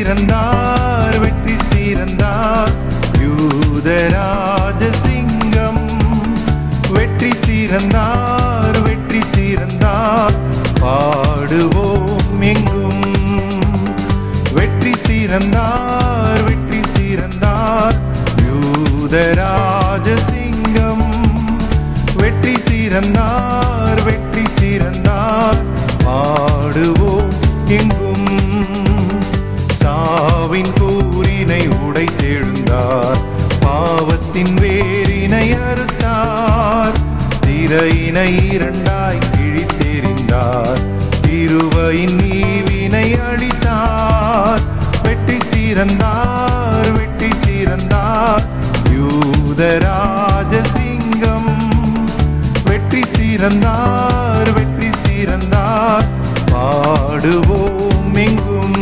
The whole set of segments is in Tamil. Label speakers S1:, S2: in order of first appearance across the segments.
S1: சிறந்தார் வெற்றி சிறந்தார் யூதராஜ சிங்கம் வெற்றி சிறந்தார் வெற்றி சிறந்தார் பாடுவோம் எங்கும் வெற்றி சிறந்தார் வெற்றி சிறந்தார் யூதராஜ சிங்கம் வெற்றி சிறந்தார் வெற்றி சிறந்தார் பாடுவோம் எங்கும் சாவின் கூறினை உடைத்தெழுந்தார் பாவத்தின் வேரினை அறுத்தார் திரையினை இரண்டாய் கிழித்தெறிந்தார் திருவையின் நீவினை அழித்தார் வெற்றி சிறந்தார் வெற்றி சிறந்தார் யூதராஜ சிங்கம் வெற்றி சிறந்தார் வெற்றி சிறந்தார் பாடுவோம் எங்கும்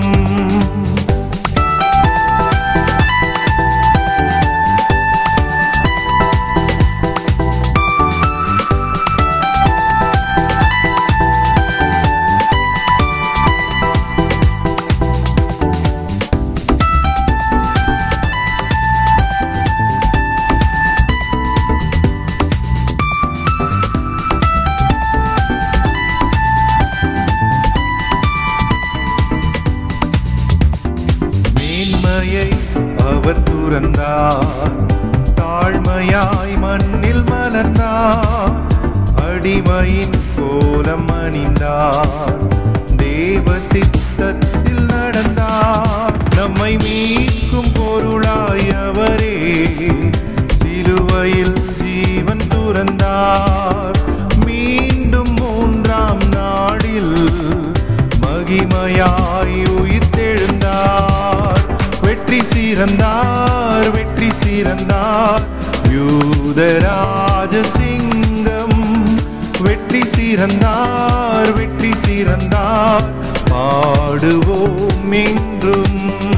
S1: மேன்மையை அவர் துறந்தார் தாழ்மையாய் மண்ணில் மலர்ந்தார் அடிமையின் கோலம் அணிந்தார் தேவ சித்தத்தில் நடந்தார் நம்மை மீட்கும் பொருளாய் அவரே சிலுவையில் ஜீவன் துறந்தார் மீண்டும் மூன்றாம் நாளில் மகிமையாய் உயிர்த்தெழுந்தார் வெற்றி சிறந்தார் வெற்றி சிறந்தார் யூதராஜ சிங்கம் வெற்றி சிறந்தார் வெற்றி சிறந்தார் பாடுவோம் என்றும்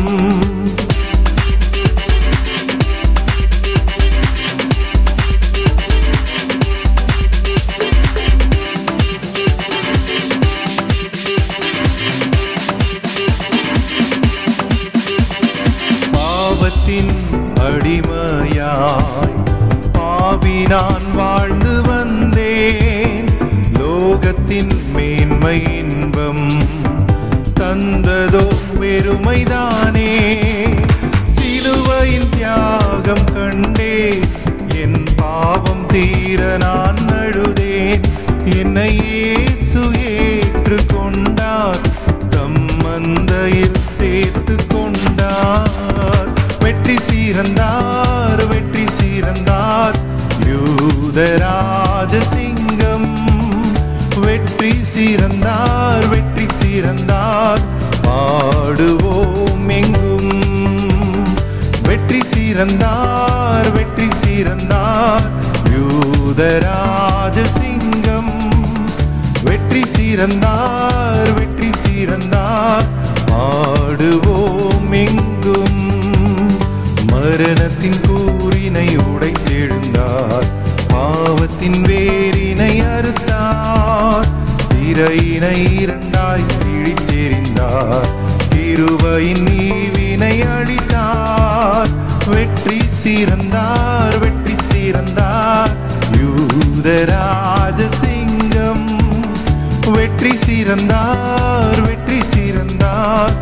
S1: பாவத்தின் அடிமையாய் பாவி நான் வாழ்ந்து வந்தேன் லோகத்தின் மேன்மை இன்பம் தந்ததோ பெருமைதானே சிலுவையின் தியாகம் கண்டே என் பாவம் தீர நான் அழுதேன் என்னை இயேசு ஏற்றுக்கொண்டார் தம் மந்தையில் சேர்த்து கொண்டார் வெற்றி சிறந்தார் வெற்றி சிறந்தார் யூதராஜ சிங்கம் வெற்றி சிறந்தார் வெற்றி சிறந்தார் பாடுவோம் எங்கும் வெற்றி சிறந்தார் வெற்றி சிறந்தார் யூதராஜ சிங்கம் வெற்றி சிறந்தார் வெற்றி சிறந்தார் பாடுவோம் எங்கும் மரணத்தின் கூறினை உடைத்தெழுந்தார் பாவத்தின் வேரினை அறுத்தார் திரையினை இரண்டாய் கிழித்தெறிந்தார் திருவையின் நீவினை அழித்தார் வெற்றி சிறந்தார் வெற்றி சிறந்தார் யூதராஜ சிங்கம் வெற்றி சிறந்தார் வெற்றி சிறந்தார்